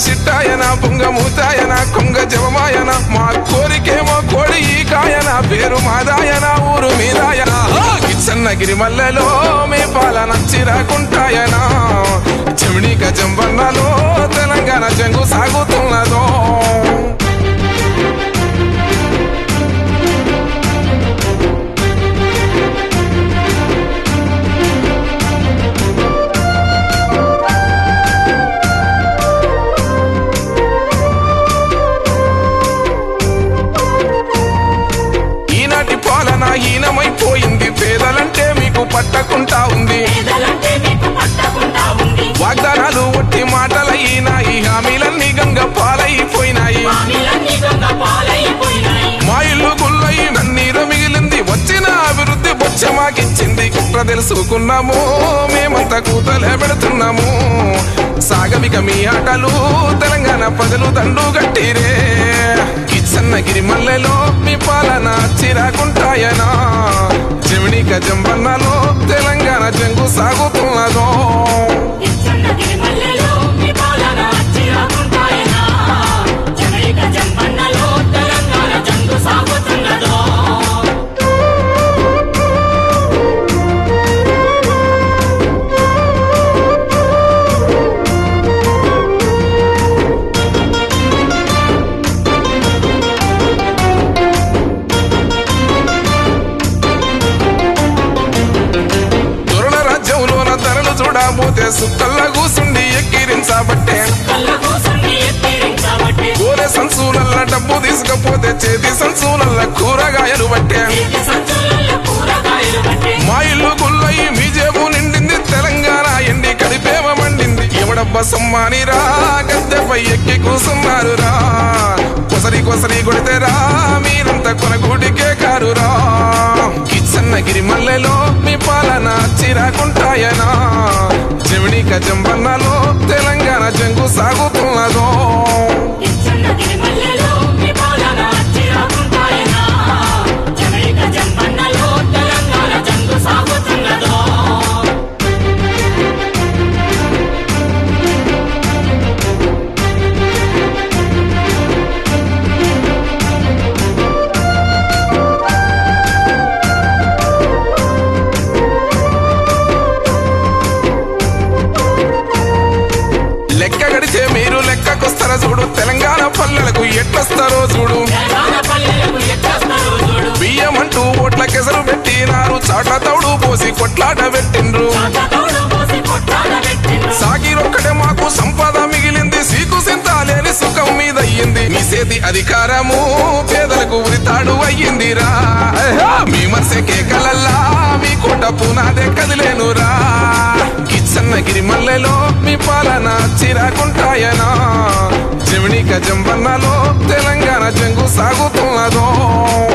సిట్టాయన పుంగ మూతాయన కొంగ జవమాయన మా కోరికేమో కోడి ఈ కాయన పేరు మాదాయన ఊరు మీదాయన కిచ్చన్నగిరి మల్లెలో మీ పాలన చిరాకుంటాయన చెమిడి గజంబన్నలో తెలంగాణ జంగు సాగుతున్నదో ఈనాటి పాలన హీనమైపోయింది పేదలంటే మీకు పట్టకుంటా ఉంది పేదలంటే మీకు పట్టకుండా ఉంది వాగ్దానాలు ఒట్టి మాటలయ్యినాయి హామీలన్నీ గంగ పాలైపోయినాయి హామీలన్నీ దొంగ పాలైపోయినాయి మా ఇల్లు గుల్లయి నన్నీరు మిగిలింది వచ్చిన అభివృద్ధి బొచ్చమాకిచ్చింది కుట్ర తెలుసుకున్నాము మేమంతా కూతలే పెడుతున్నాము సాగమిక మీ ఆటలు తెలంగాణ ప్రజలు దండు గట్టిరే కిచ్చన్నగిరి మల్లెలో మీ పాలన చిరాకుంటాయనా చెమిడి గజంబన్నలో తెలంగాణ జంగు సాగుతున్నదో ఇచ్చన్నగిరి మల్లెలో మీ పాలన చిరాకుంటాయనా జనైక జంపన్నలో తెలంగాణ జంగు సాగుతున్నదో దొరల రాజ్యంలోన ధరలు చూడబోతే సుక్కల్ల కూసుండి ఎక్కిరించబట్టే కళ్ళ కూసుండి ఎత్తిరించబట్టి గోరె సంచులల్ల డబ్బు తీసుకపోతే చేతి సంచులల్ల కూరగాయలు పట్టే చేతి సంచులలో కూరగాయలు బట్టి మా ఇల్లు గుల్లయి మీ జేబు నిండింది తెలంగాణ ఎండి కడిపేమ మండింది ఎవడబ్బ సమ్మానిరా గద్దెపై ఎక్కి కూసున్నారు రా కొసరి కొసరి కొడితేరా మీరంతా కొనగూడికే కారురా కిచ్చన్నగిరి మల్లెలో మీ పాలన చిరాకుంటాయనా చెమిడి గజంబన్నలో తెలంగాణ జంగు సాగుతున్నదో ఇచ్చన్నగిరి మల్లెలో మీ పాలన చిరాకుంటాయనా జనైక జంపన్నలో తెలంగాణ జంగు సాగుతున్నదో లెక్క గడిచే మీరు లెక్కకొస్తారా చూడు తెలంగాణ పల్లెలకు ఎట్లొస్తారో చూడు తెలంగాణ పల్లెలకు ఎట్లొస్తారో చూడు బియ్యం అంటూ ఓట్ల కెసరు పెట్టినారు చాట్ల తౌడు పోసి కొట్లాట పెట్టిండ్రు తోడు పోసి కొట్టాడ పెట్టిండ్రు సాగిరొక్కడే మాకు సంపద మిగిలింది సీకు సింత లేని సుఖం మీద అయ్యింది మీ చేతి అధికారము పేదలకు ఉరితాడు అయ్యిందిరా మీ మనసే కేకలల్లా మీ కోట పునాదే కదిలేనురా కిచ్చన్నగిరి మల్లెలో మీ పాలన చిరాకుంటాయనా చెమిడి గజంబన్నలో తెలంగాణ జంగు సాగుతున్నదో